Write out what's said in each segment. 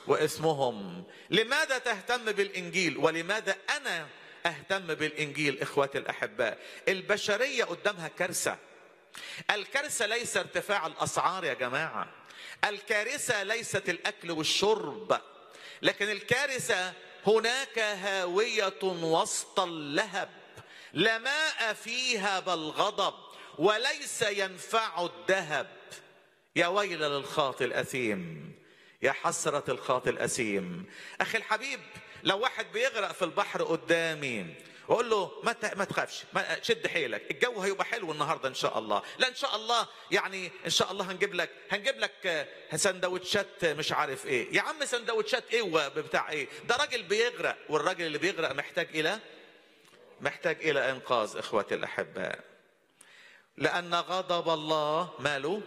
واسمهم لماذا تهتم بالانجيل ولماذا انا اهتم بالانجيل اخواتي الاحباء البشريه قدامها كارثه الكارثه ليس ارتفاع الاسعار يا جماعه الكارثه ليست الاكل والشرب لكن الكارثه هناك هاويه وسط اللهب لا ماء فيها بل غضب وليس ينفع الذهب يا ويل للخاطئ الاثيم يا حسره الخاطئ الاثيم اخي الحبيب لو واحد بيغرق في البحر قدامي واقول له ما ما تخافش ما شد حيلك الجو هيبقى حلو النهارده ان شاء الله لا ان شاء الله يعني ان شاء الله هنجيب لك هنجيب لك سندوتشات مش عارف ايه يا عم سندوتشات ايه وبتاع ايه ده راجل بيغرق والراجل اللي بيغرق محتاج الى محتاج الى انقاذ اخوتي الاحباء لان غضب الله ماله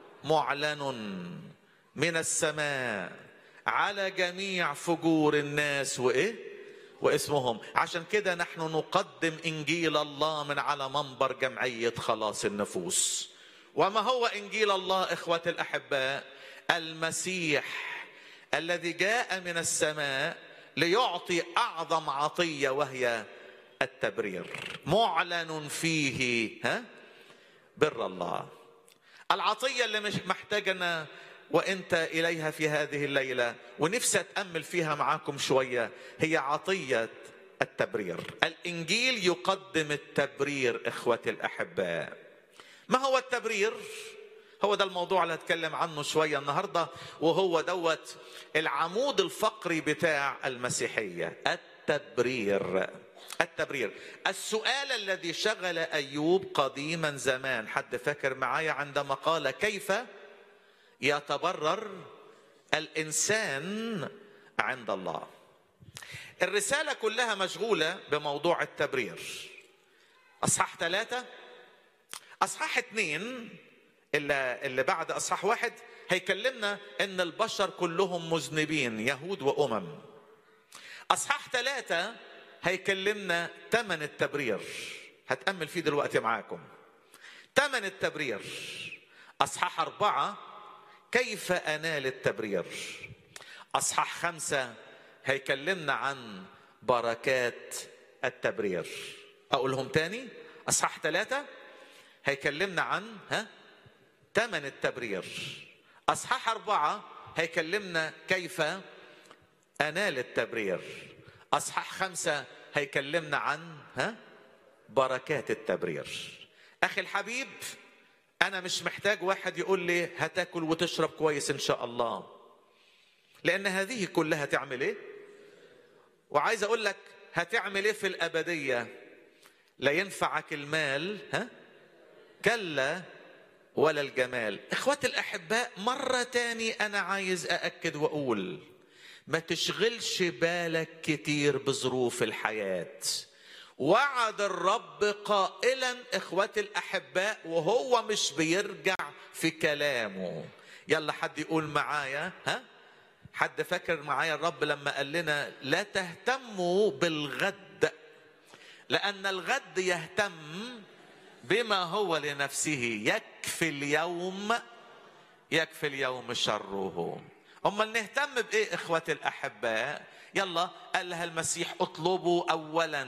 معلن من السماء على جميع فجور الناس وايه واسمهم عشان كده نحن نقدم انجيل الله من على منبر جمعيه خلاص النفوس وما هو انجيل الله اخوتي الاحباء المسيح الذي جاء من السماء ليعطي اعظم عطيه وهي التبرير معلن فيه ها بر الله العطيه اللي مش محتاجنا وانت اليها في هذه الليله ونفسي اتامل فيها معاكم شويه هي عطيه التبرير الانجيل يقدم التبرير اخوتي الاحباء ما هو التبرير هو ده الموضوع اللي هتكلم عنه شويه النهارده وهو دوت العمود الفقري بتاع المسيحيه التبرير التبرير السؤال الذي شغل ايوب قديما زمان حد فاكر معايا عندما قال كيف يتبرر الانسان عند الله الرساله كلها مشغوله بموضوع التبرير اصحاح ثلاثه اصحاح اثنين اللي, اللي بعد اصحاح واحد هيكلمنا ان البشر كلهم مذنبين يهود وامم اصحاح ثلاثه هيكلمنا ثمن التبرير هتامل فيه دلوقتي معاكم ثمن التبرير اصحاح اربعه كيف انال التبرير اصحاح خمسه هيكلمنا عن بركات التبرير اقولهم تاني اصحاح ثلاثه هيكلمنا عن ها ثمن التبرير اصحاح اربعه هيكلمنا كيف انال التبرير اصحاح خمسه هيكلمنا عن ها بركات التبرير اخي الحبيب انا مش محتاج واحد يقول لي هتاكل وتشرب كويس ان شاء الله لان هذه كلها تعمل ايه وعايز اقول لك هتعمل ايه في الابديه لا ينفعك المال ها كلا ولا الجمال اخواتي الاحباء مره تاني انا عايز ااكد واقول ما تشغلش بالك كتير بظروف الحياه وعد الرب قائلا اخواتي الاحباء وهو مش بيرجع في كلامه يلا حد يقول معايا ها حد فاكر معايا الرب لما قال لنا لا تهتموا بالغد لان الغد يهتم بما هو لنفسه يكفي اليوم يكفي اليوم شره امال نهتم بايه اخوتي الاحباء يلا قال لها المسيح اطلبوا اولا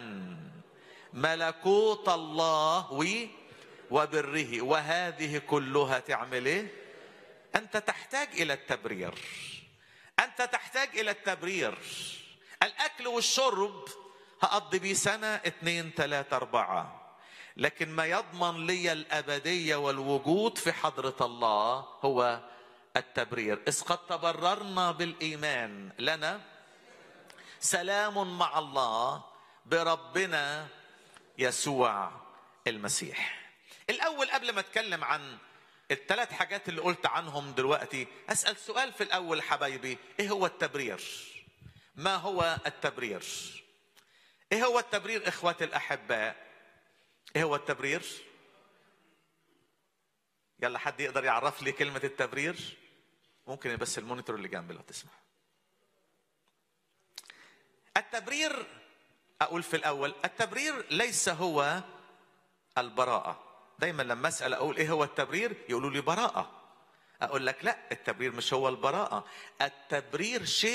ملكوت الله وبره وهذه كلها تعمل ايه انت تحتاج الى التبرير انت تحتاج الى التبرير الاكل والشرب هقضي بيه سنه اتنين تلاته اربعه لكن ما يضمن لي الابديه والوجود في حضره الله هو التبرير اذ قد تبررنا بالايمان لنا سلام مع الله بربنا يسوع المسيح الاول قبل ما اتكلم عن الثلاث حاجات اللي قلت عنهم دلوقتي اسال سؤال في الاول حبايبي ايه هو التبرير ما هو التبرير ايه هو التبرير اخواتي الاحباء ايه هو التبرير يلا حد يقدر يعرف لي كلمه التبرير ممكن بس المونيتور اللي جنبي لو تسمح التبرير اقول في الاول التبرير ليس هو البراءه دايما لما اسال اقول ايه هو التبرير يقولوا لي براءه اقول لك لا التبرير مش هو البراءه التبرير شيء